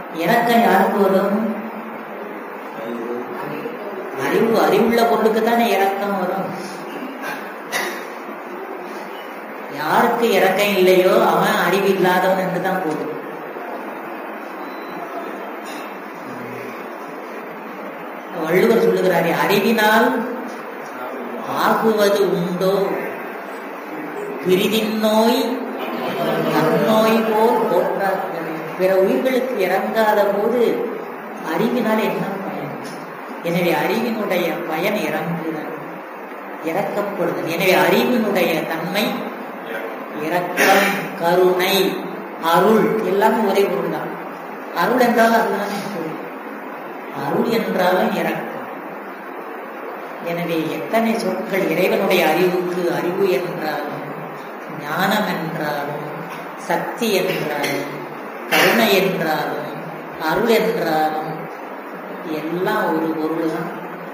இறக்கம் யாருக்கு வரும் அறிவு அறிவுள்ள பொருளுக்கு தானே இறக்கம் வரும் யாருக்கு இறக்கம் இல்லையோ அவன் அறிவு இல்லாதவன் என்று தான் போதும் வள்ளுவர் சொல்லுகிறாரே அறிவினால் ஆகுவது உண்டோ பிரிதின் நோய் நன்னோய் போல் போற்றார்கள் பிற உயிர்களுக்கு இறங்காத போது அறிவினால் என்ன பயன் எனவே அறிவினுடைய பயன் இறங்குதல் இறக்கப்படுதல் எனவே அறிவினுடைய தன்மை இரக்கம் கருணை அருள் எல்லாமே ஒரே பொருள் தான் அருள் என்றால் அதுதானே பொருள் அருள் என்றாலும் இரக்கம் எனவே எத்தனை சொற்கள் இறைவனுடைய அறிவுக்கு அறிவு என்றாலும் ஞானம் என்றாலும் சக்தி என்றாலும் கருணை என்றாலும் அருள் என்றாலும் எல்லாம் ஒரு பொருள் தான்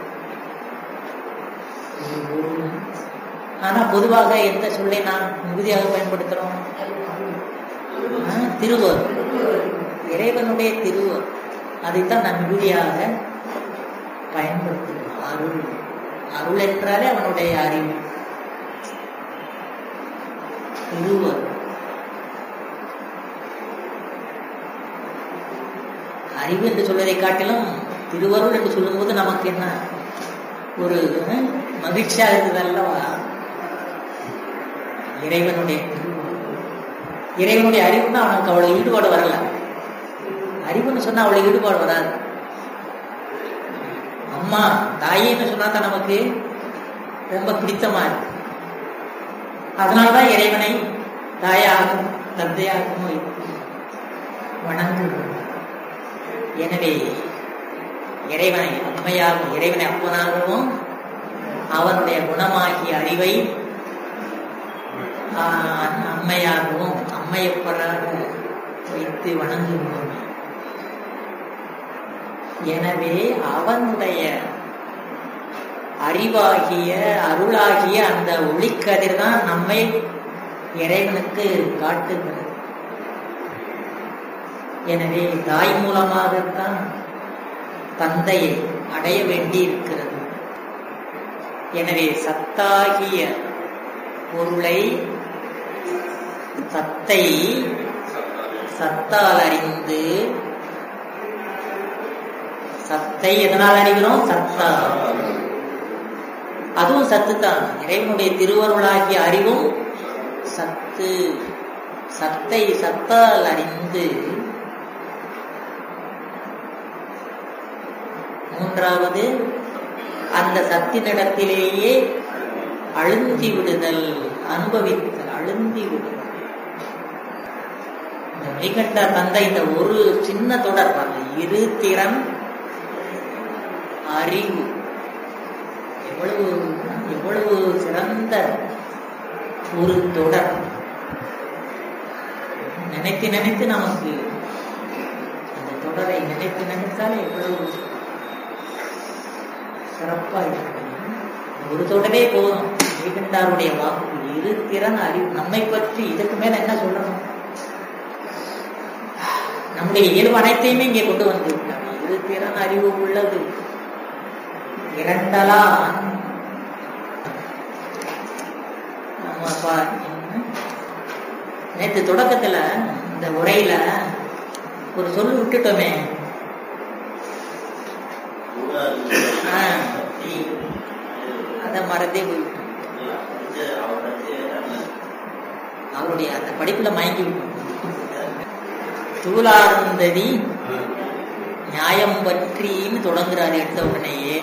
ஒரு பொருள் தான். ஆனா பொதுவாக எந்த சொல்லை நாம் மிகுதியாக பயன்படுத்துறோம் ஆ, திருவர் இறைவனுடைய திருவர் அதைத்தான் நாம் மிகுதியாக பயன்படுத்துகிறோம் அருள் அருள் என்றாலே அவனுடைய அறிவு திருவர் அறிவு என்று சொல்வதை காட்டிலும் திருவருள் என்று சொல்லும்போது நமக்கு என்ன ஒரு அஹ், மகிழ்ச்சியாக இருக்குது அல்லவா இறைவனுடைய திருவருள். இறைவனுடைய அறிவுன்னா அவனுக்கு அவ்வளவு ஈடுபாடு வரல அறிவுன்னு சொன்னா அவ்வளவு ஈடுபாடு வராது அம்மா தாயின்னு சொன்னா தான் நமக்கு ரொம்ப பிடித்தமா இருக்கு அதனாலதான் இறைவனை தாயாகவும் தந்தையாகவும் வணங்குகிறோம் எனவே இறைவனை அம்மையாகவும் இறைவனை அப்பனாகவும் அவனுடைய குணமாகிய அறிவை ஆஹ், அம்மையாகவும் அம்மையப்பராக வைத்து வணங்குகிறோம் எனவே அவனுடைய அறிவாகிய அருளாகிய அந்த ஒளிக்கதிர் தான் நம்மை இறைவனுக்கு காட்டுகிறது எனவே தாய் மூலமாகத்தான் தந்தையை அடைய வேண்டி இருக்கிறது எனவே சத்தாகிய பொருளை சத்தை சத்தால் அறிந்து சத்தை எதனால் அறிகிறோம் சத்தா அதுவும் சத்து தான் இறைவனுடைய திருவருளாகிய அறிவும் சத்து சத்தை சத்தால் அறிந்து மூன்றாவது அந்த சத்தினிடத்திலேயே அழுந்தி விடுதல் அனுபவித்தல் அழுந்தி விடுதல் இந்த மெய்கண்ட தந்த இந்த ஒரு சின்ன தொடர் பாருங்க. இரு திறன் அறிவு எவ்வளவு எவ்வளவு சிறந்த ஒரு தொடர் நினைத்து நினைத்து நமக்கு அந்த தொடரை நினைத்து நினைத்தாலே எவ்வளவு சிறப்பா இருக்கு ஒரு தொடரே போதும் மெய்கண்டாருடைய வாக்கு இரு திறன் அறிவு நம்மை பற்றி இதுக்கு மேல என்ன சொல்லணும் நம்முடைய இயல்பு அனைத்தையுமே இங்கே கொண்டு வந்து விட்டாங்க இரு திறன் அறிவு உள்ளது இரண்டலா ஆமாப்பா நேற்று தொடக்கத்துல இந்த உரையில ஒரு சொல் விட்டுட்டோமே ஆ, அத மறந்தே போயிட்டோம் அவருடைய அந்த படிப்புல மயங்கி விட்டோம் தூளார்ந்ததி நியாயம் பற்றின்னு தொடங்குறாரு எடுத்த உடனேயே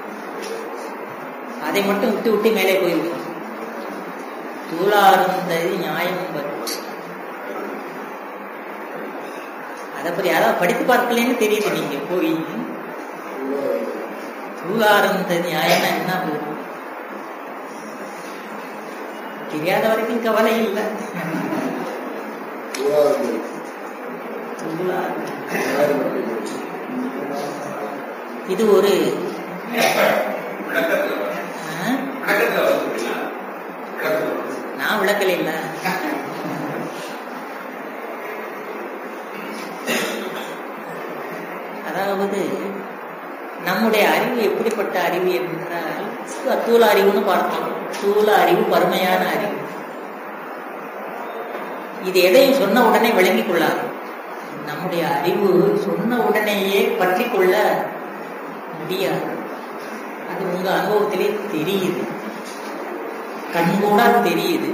அதை மட்டும் விட்டு விட்டு மேலே போயிருக்கோம் தூளார்ந்ததி நியாயம் பற்றி அதை பத்தி யாராவது படித்து பார்க்கலன்னு தெரியுது நீங்க போய் தூளார்ந்த நியாயம்னா என்ன போகும் தெரியாத வரைக்கும் கவலை இல்லை தூளார்ந்த இது ஒரு ஆ? நான் விளக்கல இல்ல அதாவது நம்முடைய அறிவு எப்படிப்பட்ட அறிவு என்றால் ஸ்தூல அறிவுன்னு பார்த்தோம் ஸ்தூல அறிவு பருமையான அறிவு இது எதையும் சொன்ன உடனே விளங்கிக் கொள்ளாது நம்முடைய அறிவு சொன்ன உடனேயே பற்றி கொள்ள முடியாது அது உங்க அனுபவத்திலே தெரியுது கண்கூடா தெரியுது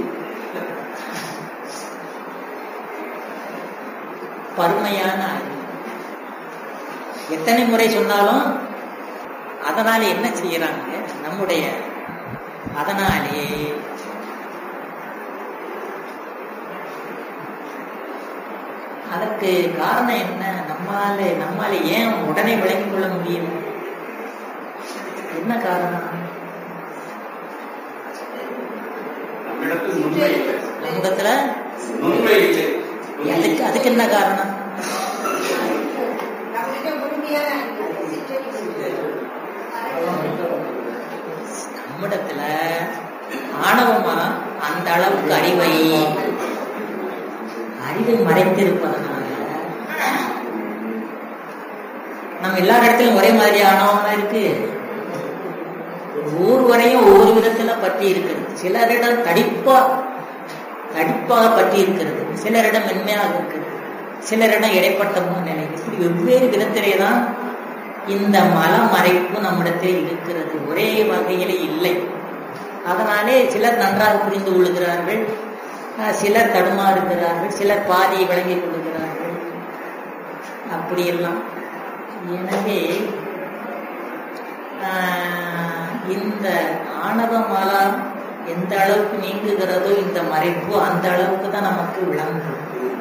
பருமையான அறிவு எத்தனை முறை சொன்னாலும் அதனால என்ன செய்யறாங்க நம்முடைய அதனாலே அதற்கு காரணம் என்ன நம்மால நம்மால ஏன் உடனே விளங்கிக் கொள்ள முடியும் என்ன காரணம் நம்மிடத்தில் உண்மை இல்லை நம்மிடத்துல உண்மை இல்லை அதுக்கு அதுக்கு என்ன காரணம் நம்மிடத்துல ஆணவமா அந்த அளவுக்கு அறிவை அறிவை மறைத்திருப்பதனால நம்ம எல்லா இடத்திலும் ஒரே மாதிரி ஆணவமா இருக்கு ஒவ்வொருவரையும் ஒவ்வொரு விதத்துல பற்றி இருக்கிறது சிலரிடம் தடிப்பா தடிப்பாக பற்றி இருக்கிறது சிலரிடம் மென்மையாக இருக்கிறது சிலரிடம் இடைப்பட்ட நிலை இப்படி வெவ்வேறு விதத்திலே தான் இந்த மலமறைப்பு நம்மிடத்தில் இருக்கிறது ஒரே வகையில இல்லை அதனாலே சிலர் நன்றாக புரிந்து கொள்கிறார்கள் அஹ் சிலர் தடுமாறுகிறார்கள் சிலர் பாதியை விளங்கிக் கொள்கிறார்கள் அப்படியெல்லாம் எனவே ஆஹ், இந்த ஆணவ மலம் எந்த அளவுக்கு நீங்குகிறதோ இந்த மறைப்பு அந்த அளவுக்கு தான் நமக்கு விளங்கும்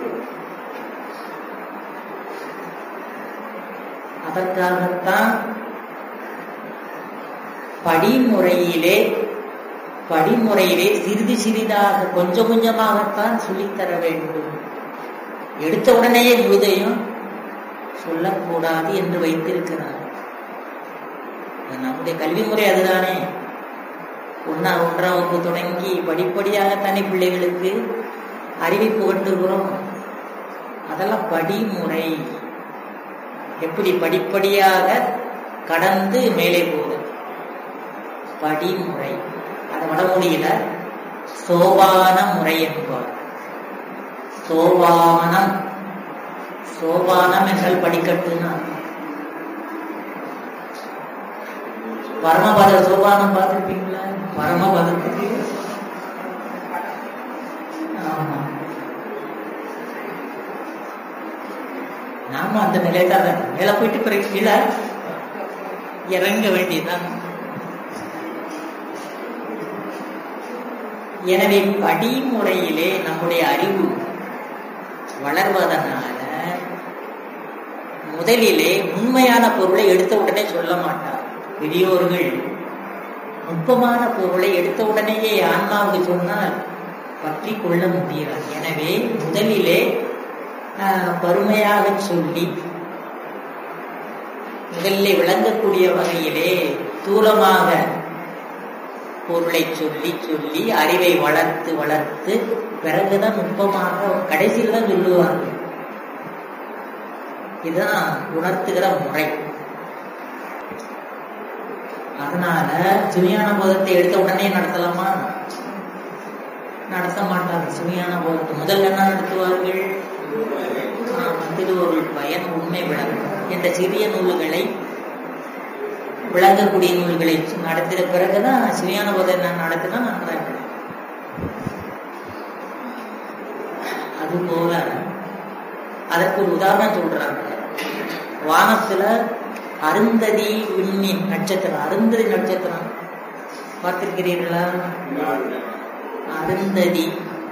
அதற்காகத்தான் படிமுறையிலே படிமுறையிலே சிறிது சிறிதாக கொஞ்சம் கொஞ்சமாகத்தான் சொல்லித்தர வேண்டும் எடுத்த உடனேயே முழுதையும் சொல்லக்கூடாது என்று வைத்திருக்கிறார் நம்முடைய கல்வி முறை அதுதானே ஒன்னா ஒன்றாம் வகுப்பு தொடங்கி படிப்படியாகத்தானே பிள்ளைகளுக்கு அறிவை புகட்டுகிறோம் அதெல்லாம் படிமுறை எப்படி படிப்படியாக கடந்து மேலே போகுது படிமுறை அது வடமொழியில சோபான முறை என்பார் சோபானம் சோபானம் என்றால் படிக்கட்டுன்னு அர்த்தம். பரமபத சோபானம் பார்த்திருப்பீங்களா பரமபதத்துக்கு ஆமா நாம அந்த நிலையில தான் மேல போயிட்டு பிறகு கீழே இறங்க வேண்டியதுதான் எனவே படிமுறையிலே நம்முடைய அறிவு வளர்வதனால முதலிலே உண்மையான பொருளை எடுத்த உடனே சொல்ல மாட்டார் பெரியோர்கள் நுட்பமான பொருளை எடுத்த உடனேயே ஆன்மாவுக்கு சொன்னால் பற்றி கொள்ள முடியாது எனவே முதலிலே ஆஹ், பருமையாக சொல்லி முதலிலே விளங்கக்கூடிய வகையிலே தூலமாக பொருளை சொல்லி சொல்லி அறிவை வளர்த்து வளர்த்து பிறகுதான் நுட்பமாக கடைசியில் தான் சொல்லுவார்கள் இதுதான் உணர்த்துகிற முறை அதனால சுமையான போதத்தை எடுத்த உடனே நடத்தலாமா நடத்த மாட்டாங்க சுமையான போதத்தை முதல்ல என்ன நடத்துவார்கள் ஆஹ், திருவருள் பயன் உண்மை விளக்கம் என்ற சிறிய நூல்களை விளங்கக்கூடிய நூல்களை நடத்தின பிறகுதான் சுயான போதை நான் நடத்தினா நன்றாக இருக்கும். அதுபோல அதற்கு ஒரு உதாரணம் சொல்றாங்க வானத்துல அருந்ததி விண்மீன் நட்சத்திரம் அருந்ததி நட்சத்திரம் பார்த்திருக்கிறீர்களா அருந்ததி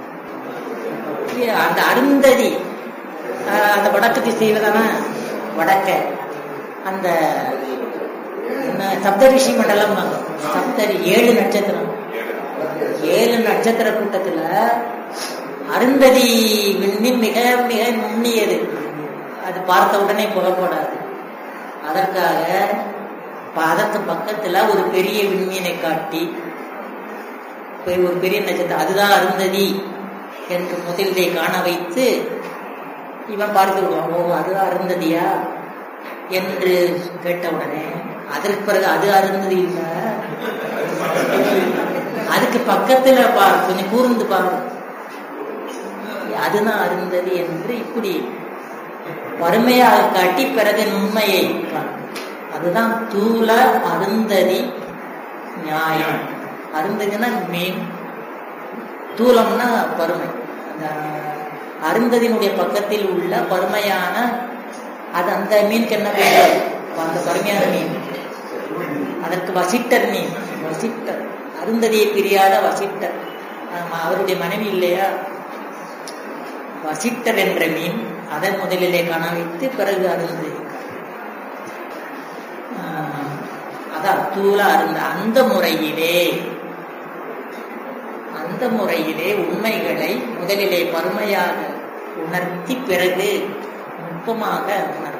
அந்த அருந்ததி ஆஹ் அந்த வடக்கு திசையில தானே வடக்க அந்த என்ன, சப்தரிஷி மண்டலம் சப்தரி ஏழு நட்சத்திரம் ஏழு நட்சத்திர கூட்டத்துல அருந்ததி விண்மீன் மிக மிக நுண்ணியது அது பார்த்த உடனே புலப்படாது அதற்காக ப- அதற்கு பக்கத்துல ஒரு பெரிய விண்மீனை காட்டி பெ- ஒரு பெரிய நட்சத்திரம் அதுதான் அருந்ததி என்று முதலிலே காண வைத்து இவன் பார்த்து விடுவான் ஓ அதுதான் அருந்ததியா என்று கேட்டவுடனே அதற்கு பிறகு அது அருந்ததி இல்ல அதுக்கு பக்கத்துல பாரு கொஞ்சம் கூர்ந்து பாரு அதுதான் அருந்ததி என்று இப்படி வறுமையாக காட்டி பிறகு உண்மையை காட்டு. அதுதான் தூல அருந்ததி நியாயம் அருந்ததினா மீன் தூலம்னா பருமை அந்த அருந்ததியினுடைய பக்கத்தில் உள்ள பருமையான அது அந்த மீனுக்கு என்ன பேர் அந்த பருமையான மீன் அதற்கு வசிட்டர் மீன் வசிட்டர் அருந்ததியை பிரியாத வசிட்டர் ஆமா, அவருடைய மனைவி இல்லையா வசிட்டர் என்ற மீன் அதன் முதலிலே காண வைத்து பிறகு அருந்ததி ஆஹ், அதான் தூள அருந்த அந்த முறையிலே அந்த முறையிலே உண்மைகளை முதலிலே பருமையாக உணர்த்தி பிறகு நுட்பமாக உணர்த்தும்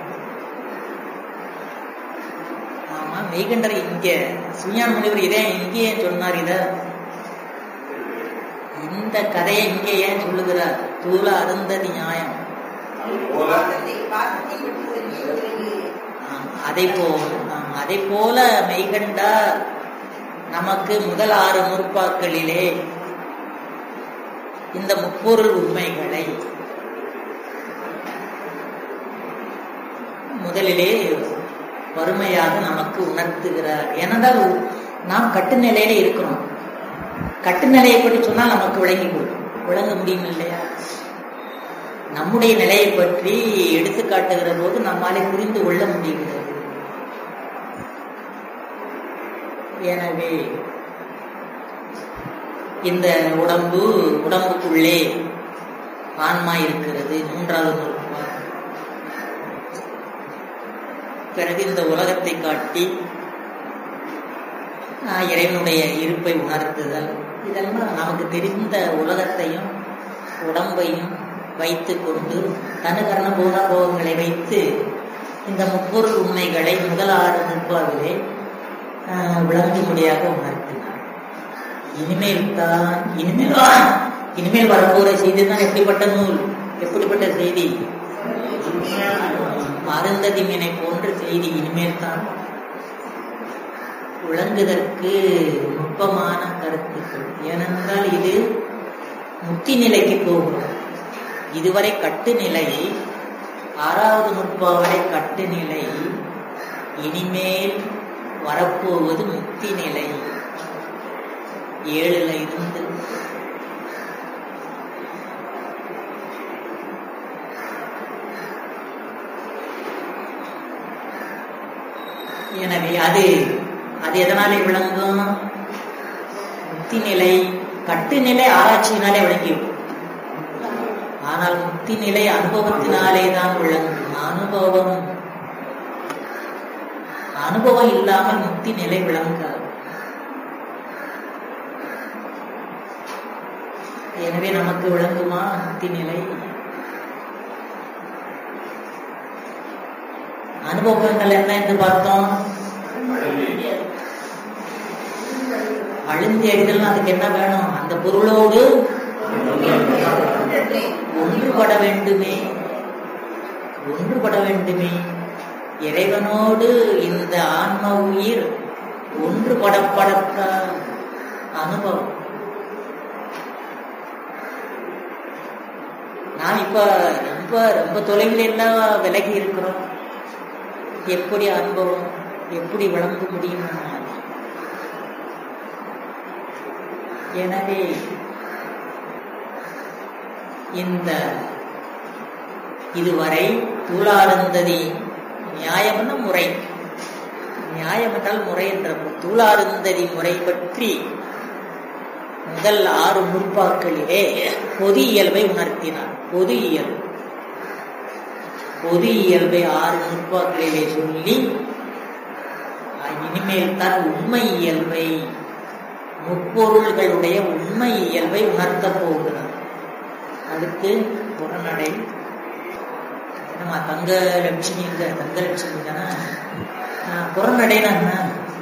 ஆமா மெய்கண்டர் இங்க சுஞான முனிவர் இதே இங்கே ஏன் சொன்னார் இத இந்த கதையை இங்கே ஏன் சொல்லுகிறார் தூள அருந்ததி நியாயம் போல அதை போல் அதை போல மெய்கண்டா நமக்கு முதல் ஆறு முற்பாக்களிலே இந்த முப்பொருள் உண்மைகளை முதலிலே வறுமையாக நமக்கு உணர்த்துகிறார் ஏனென்றால் நாம் கட்டுநிலையில இருக்கிறோம் கட்டுநிலையை பற்றி சொன்னால் நமக்கு விளங்கி போகும் விளங்க முடியும் இல்லையா நம்முடைய நிலையை பற்றி எடுத்து காட்டுகிற போது நம்மாலே புரிந்து கொள்ள முடிகிறது எனவே இந்த உடம்பு உடம்புக்குள்ளே ஆன்மா இருக்கிறது மூன்றாவது நூற்பா பிறகு இந்த உலகத்தை காட்டி ஆஹ், இறைவனுடைய இருப்பை உணர்த்துதல் இதெல்லாம் நமக்கு தெரிந்த உலகத்தையும் உடம்பையும் வைத்து கொண்டு தனுகரண போகங்களை வைத்து இந்த முப்பொருள் உண்மைகளை முதல் ஆறு முற்பாவிலே ஆஹ், விளங்கும்படியாக உணர்த்தினார் இனிமேல் தான் இனிமேல் இனிமேல் வரப்போற செய்தி தான் எப்படிப்பட்ட நூல் எப்படிப்பட்ட செய்தி மருந்ததி மீனை போன்ற செய்தி இனிமேல் தான் விளங்குதற்கு நுட்பமான கருத்துக்கள் ஏனென்றால் இது முத்தி நிலைக்கு போகும் இதுவரை கட்டுநிலை ஆறாவது நுட்பாவரை கட்டுநிலை இனிமேல் வரப்போவது முக்தி நிலை ஏழுல இருந்து எனவே அது அது எதனாலே விளங்கும் முக்தி நிலை கட்டுநிலை ஆராய்ச்சியினாலே விளங்கியும் ஆனால் முக்தி நிலை அனுபவத்தினாலே தான் விளங்கும் அனுபவம் அனுபவம் இல்லாமல் முக்தி நிலை விளங்காது எனவே நமக்கு விளங்குமா முக்தி நிலை அனுபவங்கள் என்ன என்று பார்த்தோம் அழுந்தி அடிதல் அதுக்கு என்ன வேணும் அந்த பொருளோடு ஒன்றுபட வேண்டுமே ஒன்றுபட வேண்டுமே இறைவனோடு இந்த ஆன்ம உயிர் ஒன்றுபடப்படத்த அனுபவம் நாம் இப்ப ரொம்ப ரொம்ப தொலைவில் எல்லாம் விலகி இருக்கிறோம் எப்படி அனுபவம் எப்படி விளங்க முடியும் நம்மால்? எனவே இந்த இதுவரை தூளாருந்ததி நியாயம்னா முறை நியாயம் என்றால் முறை என்ற பொருள். தூளாருந்ததி முறை பற்றி முதல் ஆறு முற்பாக்களிலே பொது இயல்பை உணர்த்தினார் பொது இயல்பு பொது இயல்பை ஆறு முற்பாக்களிலே சொல்லி அஹ், இனிமேல் தான் உண்மை இயல்பை முப்பொருள்களுடைய உண்மை இயல்பை உணர்த்தப் போகிறார் அடுத்து புறநடை நம்ம தங்க லட்சுமி இந்த தங்க லட்சுமி தானே ஆஹ், புறநடைனா என்ன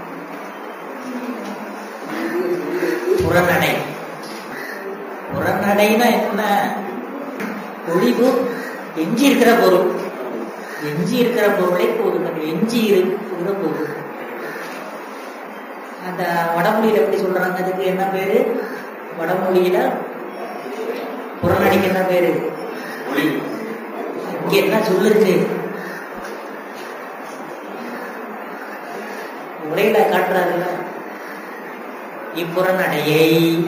புறநடை புறநடைனா என்ன ஒளிவு எஞ்சி இருக்கிற பொருள் எஞ்சி இருக்கிற பொருளை போதுகிறது எஞ்சி இருக்கிற பொருள் அந்த வடமொழியில எப்படி சொல்றாங்க அதுக்கு என்ன பேரு வடமொழியில புறநடிக்கு என்ன பேரு ஒளி இங்க என்ன சொல்லுச்சு உரையில காட்டுறாருல இப்புறநடையை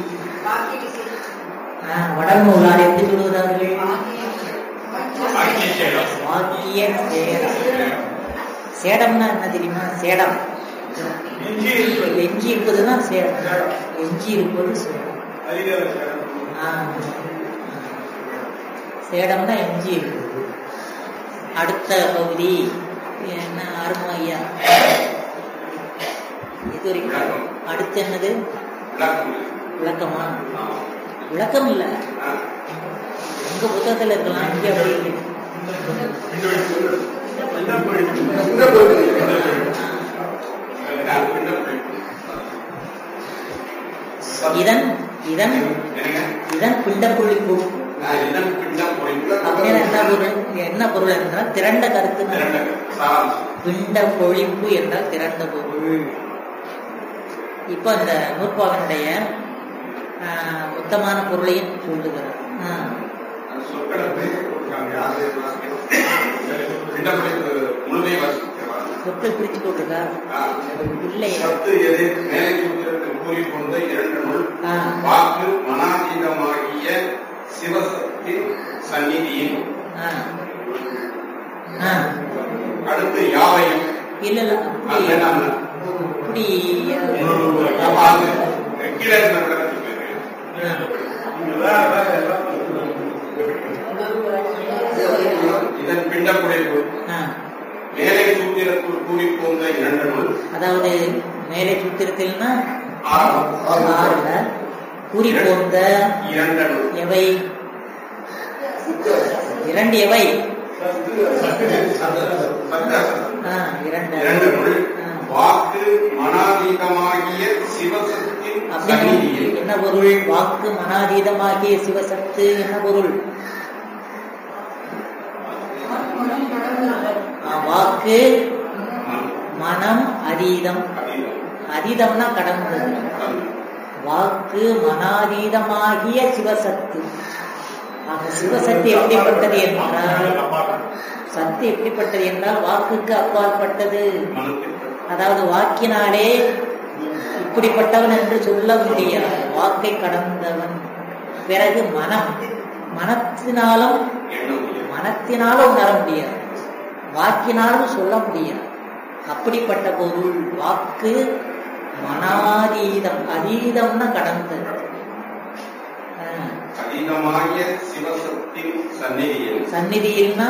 ஆஹ், வடநூலார் எப்படி சொல்லுகிறார்கள் வாக்கிய சேடம் வாக்கிய சேடம் சேடம்னா என்ன தெரியுமா சேடம் எஞ்சி இருப்பதுதான் சேடம் எஞ்சி இருப்பது சேடம் ஆஹ். சேடம்னா எஞ்சி இருக்குது அடுத்த பகுதி என்ன அருமை ஐயா இது வரைக்கும் அடுத்து என்னது விளக்கம் விளக்கமா விளக்கம் இல்ல உங்க புத்தகத்துல இருக்கலாம் இங்க அப்படி இல்லை இதன் இதன் இதன் பிண்டப்புள்ளி கூ- அப்படின்னா என்ன பொருள் என்ன பொருள் என்றால் திரண்ட கருத்து பிண்ட பொழிப்பு என்றால் திரண்ட பொருள் இப்போ அந்த நூற்பாவினுடைய ஆஹ், மொத்தமான பொருளையும் சொல்லுகிறார் ஆஹ், முழுமை வாசிக்கிறவா சொற்கள் பிரிச்சு போட்டிருக்கா இல்லை சத்து எது மேலை சூத்திரத்தில் கூறிக்கொண்ட இரண்டு நூல் ஆஹ், வாக்கு மனாதீதமாகிய சிவசத்தின் சந்நிதியில் ஆஹ், ஆஹ். அடுத்து யாவையும் இல்ல இல்ல அது அப்படி வேண்டாம் அப்படி வாக்கு கீழே இருக்கிற விளக்கத்துக்கு இதன் பிண்ட குறைப்பு ஆஹ், மேலை சூத்திரத்தில் கூறிக்கொண்ட இரண்டு நூல் அதாவது மேலே சூத்திரத்தில்னா ஆறு ஆறுல கூறி போந்த இரண்டு நூல் எவை இரண்டு எவை சத்தாசனம் ஆ, இரண்டு இரண்டு நூல் ஆ. வாக்கு மனாதீதமாகிய சிவசத்தின் சந்நிதியில் அப்படின்னு என்ன பொருள் வாக்கு மனாதீதமாகிய சிவசத்து என்ன பொருள் ஆ, வாக்கு மனம் அதீதம் அதீதம்னா கடந்தது வாக்கு மனாதீதமாகிய சிவசத்து ஆக சிவசக்தி எப்படிப்பட்டது என்றால் சத்து எப்படிப்பட்டது என்றால் வாக்குக்கு அப்பாற்பட்டது அதாவது வாக்கினாலே இப்படிப்பட்டவன் என்று சொல்ல முடியாது வாக்கை கடந்தவன் பிறகு மனம் மனத்தினாலும் மனத்தினாலும் உணர முடியாது வாக்கினாலும் சொல்ல முடியாது அப்படிப்பட்ட பொருள் வாக்கு மனாதீதம் அதீதம்னா கடந்தது ஆ, அதீதமாகிய சிவசத்தின் சந்நிதியில் சந்நிதியில்னா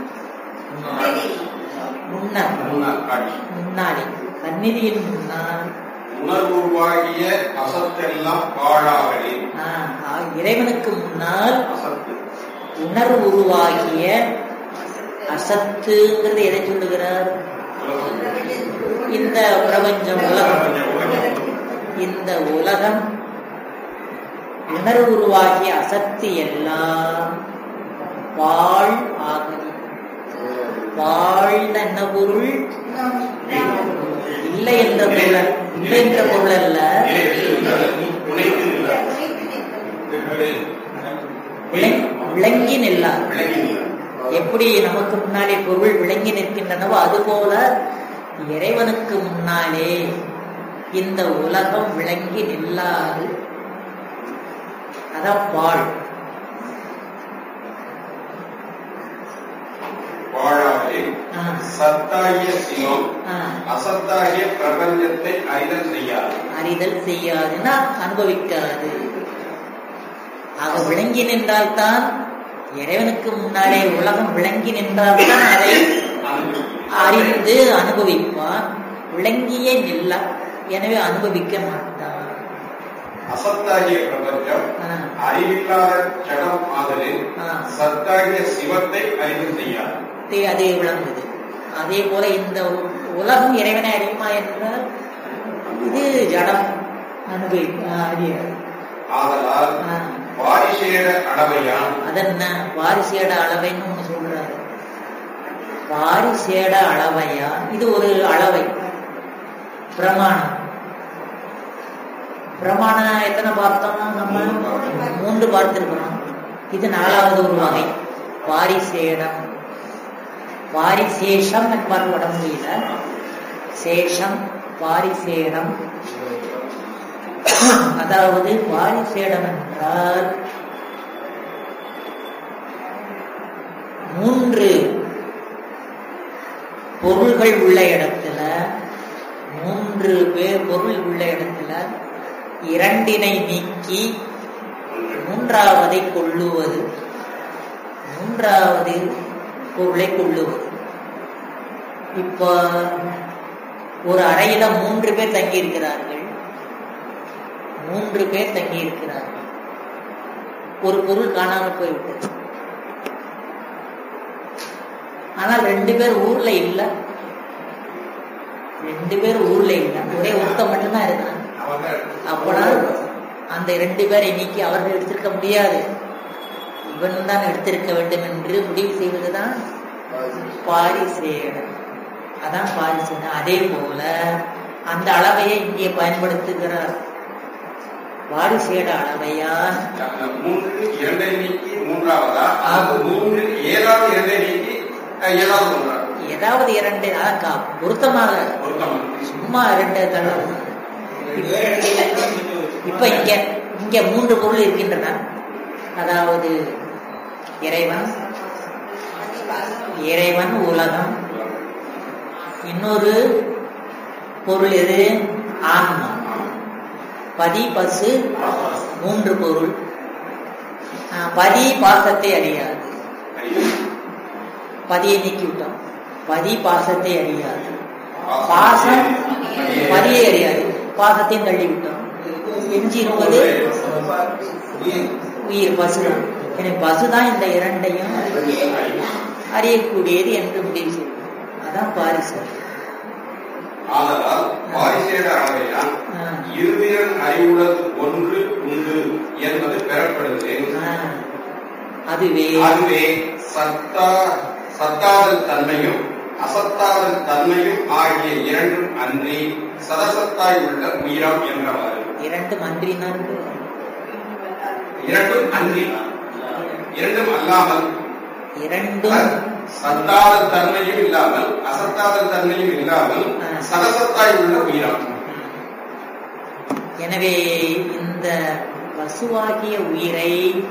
முன்னர் முன்னால் காட்டி முன்னாடி சந்நிதியின் முன்னால் உணர்வுருவாகிய அசத்தெல்லாம் பாழாகலே ஆ, ஆ, இறைவனுக்கு முன்னால் அசத்து உணர்வு உருவாகிய அசத்துங்கிறது எதை சொல்லுகிறார் இந்த பிரபஞ்சம் உலகம் இந்த உலகம் உணர்வு உருவாகிய அசத்து எல்லாம் வாழ் ஆகுதி வாழ்ந்த என்ன பொருள் இல்லை என்ற பொருள் அல்ல. இல்லை என்ற பொருள் அல்ல விளங்- விளங்கி நில்லார் எப்படி நமக்கு முன்னாடி பொருள் விளங்கி நிற்கின்றனவோ அதுபோல இறைவனுக்கு முன்னாலே இந்த உலகம் விளங்கி நில்லாது அதான் பாழ் வாழாகலே ஆ, சத்தாகிய சிவம் ஆ, அசத்தாகிய பிரபஞ்சத்தை அறிதல் செய்யாது அறிதல் செய்யாதுன்னா அனுபவிக்காது ஆக விளங்கி நின்றால்தான் இறைவனுக்கு முன்னாலே உலகம் விளங்கி நின்றால்தான் அதை அறிந்து அனுபவிப்பான் விளங்கியே நில்ல எனவே அனுபவிக்க மாட்டான் அசத்தாகிய பிரபஞ்சம் ஆ, அறிவில்லாத ஜடம் ஆதலில் ஆ. சத்தாகிய சிவத்தை அறிதல் செய்யாது தே- அதே விளங்குது அதே போல இந்த உ- உலகம் இறைவனை அறியுமா என்றால் இது ஜடம் அனுபவி ஆ, அறியாது ஆதலால் ஆ, வாரிசேட அளவையான் அதென்ன வாரிசியோட அளவைன்னு ஒண்ணு சொல்றாரு பாரிசேட அளவையா இது ஒரு அளவை பிரமாணம் பிரமாணம் எத்தனை பார்த்தோம் நம்ம மூன்று பார்த்திருக்கிறோம் இது நாலாவது ஒரு வகை பாரிசேடம் பாரிசேஷம் என்பார் வடமொழியில சேஷம் பாரிசேடம் அதாவது பாரிசேடம் என்றால் மூன்று பொருள்கள் உள்ள இடத்துல மூன்று பேர் பொருள் உள்ள இடத்துல இரண்டினை நீக்கி மூன்றாவதை கொள்ளுவது மூன்றாவது பொருளை கொள்ளுவது இப்போ ஒரு அறையில மூன்று பேர் தங்கி இருக்கிறார்கள் மூன்று பேர் தங்கி இருக்கிறார்கள் ஒரு பொருள் காணாமல் போய்விட்டது ஆனால் ரெண்டு பேர் ஊர்ல இல்ல ரெண்டு பேர் ஊர்ல இல்ல ஒரே ஒருத்தன் மட்டும்தான் இருக்கான் அவங்க அப்பனா அந்த ரெண்டு பேரை நீக்கி அவர்கள் எடுத்திருக்க முடியாது இவன் தான் எடுத்திருக்க வேண்டும் என்று முடிவு செய்வதுதான் பாரிசேடன் அதான் பாரிசேடன் அதே போல அந்த அளவையை இங்கே பயன்படுத்துகிறார் பாரிசேட அளவையான் அந்த மூன்று இரண்டை நீக்கி மூன்றாவதா ஆமா. அது மூன்று ஏதாவது இரண்டை நீக்கி அஹ், ஏதாவது ஒன்றா ஏதாவது இரண்டு அதான் கா- பொருத்தமாக பொருத்தம் சும்மா ரெண்டு தள்ள இப்ப இங்க இங்க மூன்று பொருள் இருக்கின்றன அதாவது இறைவன் இறைவன் உலகம் இன்னொரு பொருள் எது ஆன்மா பதி பசு மூன்று பொருள் ஆஹ், பதி பாசத்தை அறியாது பதியை நீக்கி விட்டோம் பதி பாசத்தை அறியாது பாசம் பதியை அறியாது பாசத்தையும் தள்ளி விட்டோம் எஞ்சி இருப்பது உயிர் பசுதான் எனவே பசுதான் இந்த இரண்டையும் அறியக்கூடியது என்று முடிவு செய்யும் அதான் பாரிசம் ஆதலால் பாரிசேட அளவையான் ஆ. இருதிறன் அறிவுள்ளது ஒன்று உண்டு என்பது பெறப்படுது ஆஹ், அதுவே அதுவே சத்தா சத்தாதல் தன்மையும் அசத்தாதல் தன்மையும் ஆகிய இரண்டும் அன்றி சதசத்தாய் உள்ள உயிரம் என்றவாறு இரண்டு மன்றினார் இரண்டும் அன்றி இரண்டும் அல்லாமல் இரண்டும் சத்தாதல் தன்மையும் இல்லாமல் அசத்தாதல் தன்மையும் இல்லாமல் ஆ. சதசத்தாய் உள்ள உயிரம் எனவே இந்த பசுவாகிய உயிரை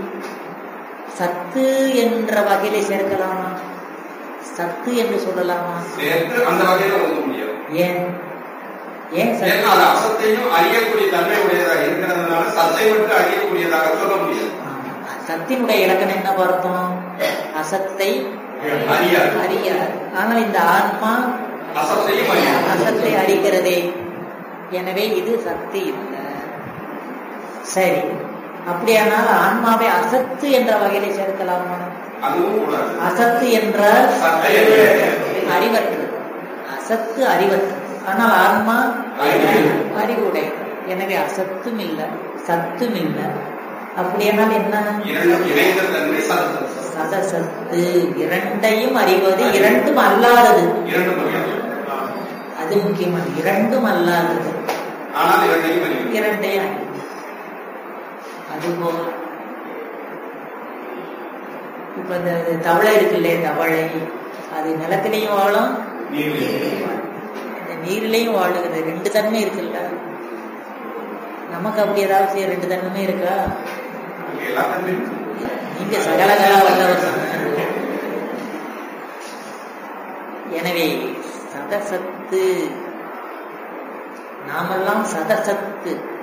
சத்து என்ற வகையிலே சேர்க்கலாமா சத்து என்று சொல்லலாமா சேர்த்து அந்த வகையில ஒதுக்க முடியாது ஏன் ஏன் ஏன்னா சத்து அது அசத்தையும் அறியக்கூடிய தன்மை உடையதாக இருக்கிறதுனால சத்தை மட்டும் அறியக்கூடியதாக சொல்ல முடியாது ஆமா. சத்தினுடைய இலக்கணம் என்ன பார்த்தோம் அசத்தை அறியாது அறியாது ஆனால் இந்த ஆன்மா அசத்தையும் அறியாது அசத்தை அறிகிறதே எனவே இது சக்தி இல்லை சரி அப்படியானால் ஆன்மாவை அசத்து என்ற வகையிலே சேர்க்கலாமா அதுவும் கூடாது அசத்து என்ற சத்தை அறியாது. அறிவற்றது அசத்து அறிவற்றது ஆனால் ஆன்மா அறிவு. அறிவுடை எனவே அசத்தும் இல்லை சத்தும் இல்லை அப்படியானால் என்ன இரண்டும் இணைந்த தன்மை சத்து சதசத்து இரண்டையும் அறிவது இரண்டும் அல்லாதது இரண்டும் அறியாது அது முக்கியமான இரண்டும் அல்லாதது ஆனால் இரண்டையும் அறிவு இரண்டையும் அறிவு. அதுபோல் இப்ப இந்த இந்த தவளை இருக்கு இல்லையா தவளை அது நிலத்திலையும் வாழும் நீரில் இந்த நீரிலையும் வாழுகிறது ரெண்டு தன்மை இருக்குல்ல நமக்கு அப்படி ஏதாவது செய்ய ரெண்டு தன்மை இருக்கா அங்கே எல்லா தன்மையும் நீங்க சகலகலா வல்லவர் எனவே சதசத்து நாமெல்லாம் சதசத்து